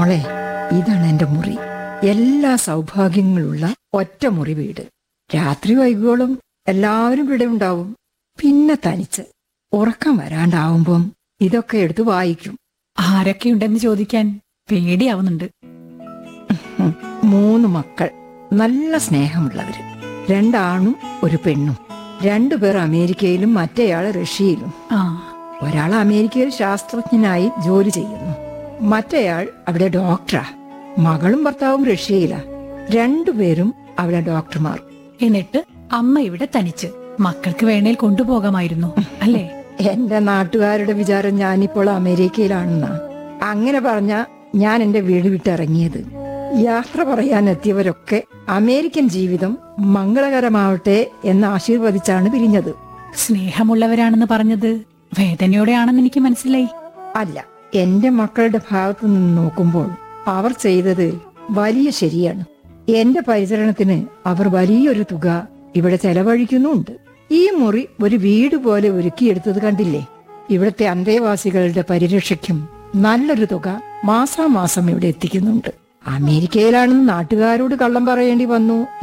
മോളെ ഇതാണ് എന്റെ മുറി എല്ലാ സൗഭാഗ്യങ്ങളുള്ള ഒറ്റമുറി വീട് രാത്രി വൈകുവോളും എല്ലാവരും ഇവിടെ ഉണ്ടാവും പിന്നെ തനിച്ച് ഉറക്കം വരാണ്ടാവുമ്പം ഇതൊക്കെ എടുത്ത് വായിക്കും ആരൊക്കെയുണ്ടെന്ന് ചോദിക്കാൻ പേടിയാവുന്നുണ്ട് ഉം. മൂന്ന് മക്കൾ നല്ല സ്നേഹമുള്ളവര് രണ്ടാണും ഒരു പെണ്ണും രണ്ടുപേർ അമേരിക്കയിലും മറ്റേയാൾ റഷ്യയിലും ആ ഒരാൾ അമേരിക്കയിൽ ശാസ്ത്രജ്ഞനായി ജോലി ചെയ്യുന്നു മറ്റേയാൾ അവിടെ ഡോക്ടറാ മകളും ഭർത്താവും റഷ്യയിലാ രണ്ടുപേരും അവിടെ ഡോക്ടർമാർ എന്നിട്ട് അമ്മ ഇവിടെ തനിച്ച് മക്കൾക്ക് വേണേൽ കൊണ്ടുപോകാമായിരുന്നു അല്ലേ എന്റെ നാട്ടുകാരുടെ വിചാരം ഞാനിപ്പോൾ അമേരിക്കയിലാണെന്നാ അങ്ങനെ പറഞ്ഞ ഞാൻ എന്റെ വീട് വിട്ടിറങ്ങിയത് യാത്ര പറയാൻ എത്തിയവരൊക്കെ അമേരിക്കൻ ജീവിതം മംഗളകരമാവട്ടെ എന്ന് ആശീർവദിച്ചാണ് പിരിഞ്ഞത് സ്നേഹമുള്ളവരാണെന്ന് പറഞ്ഞത് വേദനയോടെയാണെന്ന് എനിക്ക് മനസ്സിലായി അല്ല എന്റെ മക്കളുടെ ഭാഗത്തു നിന്ന് നോക്കുമ്പോൾ അവർ ചെയ്തത് വലിയ ശരിയാണ് എന്റെ പരിചരണത്തിന് അവർ വലിയൊരു തുക ഇവിടെ ചെലവഴിക്കുന്നുണ്ട് ഈ മുറി ഒരു വീട് പോലെ ഒരുക്കിയെടുത്തത് കണ്ടില്ലേ ഇവിടുത്തെ അന്തേവാസികളുടെ പരിരക്ഷയ്ക്കും നല്ലൊരു തുക മാസാമാസം ഇവിടെ എത്തിക്കുന്നുണ്ട് അമേരിക്കയിലാണെന്ന് നാട്ടുകാരോട് കള്ളം പറയേണ്ടി വന്നു